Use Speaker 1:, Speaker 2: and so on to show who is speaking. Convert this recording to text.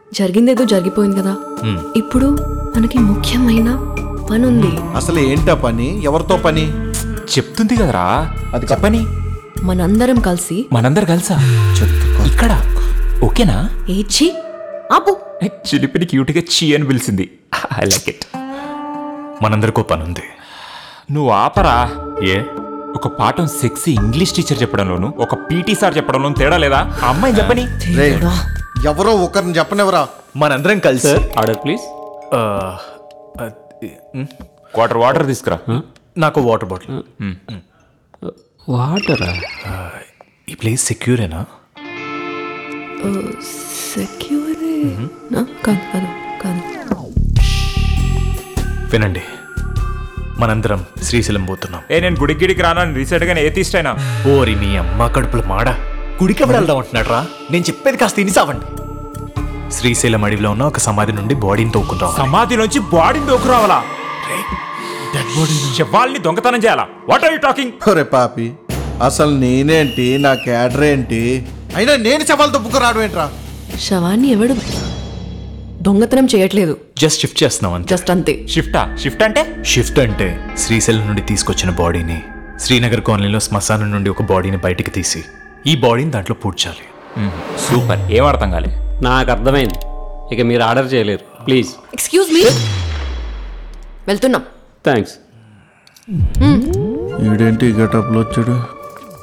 Speaker 1: జరిగిందేదో జరిగిపోయింది కదా ఇప్పుడు మనకి ముఖ్యమైన పని ఉంది
Speaker 2: అసలు ఏంటా పని ఎవరితో పని
Speaker 3: చెప్తుంది కదరా అది చెప్పని
Speaker 1: మనందరం కలిసి
Speaker 3: మనందరు కలిసా ఇక్కడ ఓకేనా
Speaker 1: ఏచి ఆపు
Speaker 3: చిలిపిని క్యూట్గా చీ అని పిలిచింది ఐ లైక్ ఇట్
Speaker 4: మనందరికో పని ఉంది
Speaker 3: నువ్వు ఆపరా
Speaker 4: ఏ
Speaker 3: ఒక పాఠం సెక్సీ ఇంగ్లీష్ టీచర్ చెప్పడంలోను ఒక పీటీ సార్ చెప్పడంలోను తేడా లేదా ఆ అమ్మాయి చెప్పని
Speaker 2: రే
Speaker 1: దేవుడా.
Speaker 2: ఎవరో ఒకరిని చెప్పనివరా
Speaker 4: మనందరం కలిసి
Speaker 5: ఆర్డర్ ప్లీజ్
Speaker 4: ఆ, అది, ఉమ్,
Speaker 3: వాటర్ వాటర్ తీసుకురా
Speaker 4: నాకు వాటర్ బాటిల్
Speaker 5: వాటరా
Speaker 4: ఈ ప్లేస్ సెక్యూరేనా
Speaker 1: ఓ, సెక్యూరే నా? కాదు కాదు కాదు
Speaker 4: వినండి మనందరం శ్రీశైలం పోతున్నాం
Speaker 3: ఏ నేను గుడికి గిడికి రాను రీసెంట్ గా ఏతీస్ట్ అయినా
Speaker 4: ఓరి మీ అమ్మ కడుపుల మాడ గుడికి ఎవరు వెళ్దాం అంటున్నాడు రా నేను చెప్పేది కాస్త తినిసావండి శ్రీశైలం అడవిలో ఉన్న ఒక సమాధి నుండి బాడీని తోక్కుంటాం
Speaker 3: సమాధి నుంచి బాడీని దోకురావాలా శవాల్ని దొంగతనం చేయాలా వాట్ ఆర్ యూ టాకింగ్
Speaker 2: ఒరే పాపి అసలు నేనేంటి నా క్యాడర్ ఏంటి అయినా నేను శవాలు తప్పుకు రావడం ఏంట్రా
Speaker 1: శవాన్ని ఎవడు దొంగతనం చేయట్లేదు
Speaker 4: జస్ట్ షిఫ్ట్ చేస్తున్నాం అంతే
Speaker 1: జస్ట్ అంతే
Speaker 3: షిఫ్టా షిఫ్ట్ అంటే
Speaker 4: షిఫ్ట్ అంటే శ్రీశైలం నుండి తీసుకొచ్చిన బాడీని శ్రీనగర్ కాలనీలో శ్మశానం నుండి ఒక బాడీని బయటికి తీసి ఈ బాడీని దాంట్లో పూడ్చాలి
Speaker 3: సూపర్ ఏం అర్థం కాలే
Speaker 5: నాకు అర్థమైంది ఇక మీరు ఆర్డర్ చేయలేరు ప్లీజ్
Speaker 1: ఎక్స్క్యూజ్ మీ వెళ్తున్నాం
Speaker 5: థ్యాంక్స్
Speaker 2: ఈడేంటి గెటప్లో వచ్చాడు